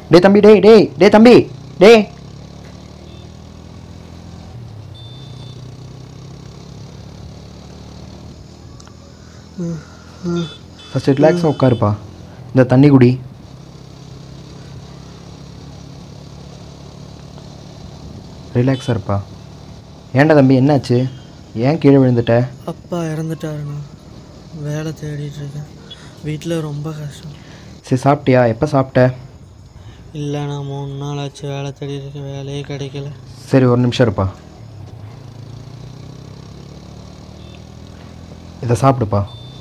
டேய் தம்பி டேய் டேய் டேய் தம்பி டேய் ஃபஸ்ட் ரிலாக்ஸாக உட்காருப்பா இந்த தண்ணி குடி ரிலாக்ஸாக இருப்பா ஏன்டா தம்பி என்னாச்சு ஏன் கீழே விழுந்துட்ட அப்பா இறந்துட்டாருண்ணா வேலை தேடிட்டு இருக்கேன் வீட்டில் ரொம்ப கஷ்டம் சரி சாப்பிட்டியா எப்போ சாப்பிட்ட இல்லைண்ணா மூணு நாள் ஆச்சு வேலை தேடிட்டு இருக்கேன் வேலையே கிடைக்கல சரி ஒரு நிமிஷம் இருப்பா இதை சாப்பிடுப்பா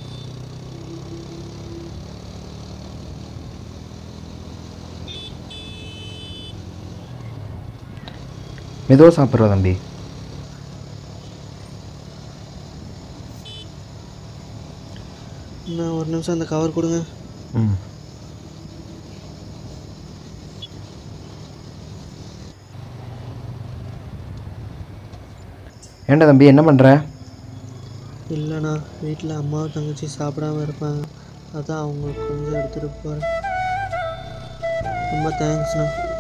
மெதுவாக சாப்பிட்றா தம்பி அண்ணா ஒரு நிமிஷம் அந்த கவர் கொடுங்க ம் ஏன்டா தம்பி என்ன பண்ணுற இல்லைண்ணா வீட்டில் அம்மாவும் தங்கச்சி சாப்பிடாம இருப்பாங்க அதான் அவங்களுக்கு கொஞ்சம் எடுத்துகிட்டு போகிறேன் ரொம்ப தேங்க்ஸ்ண்ணா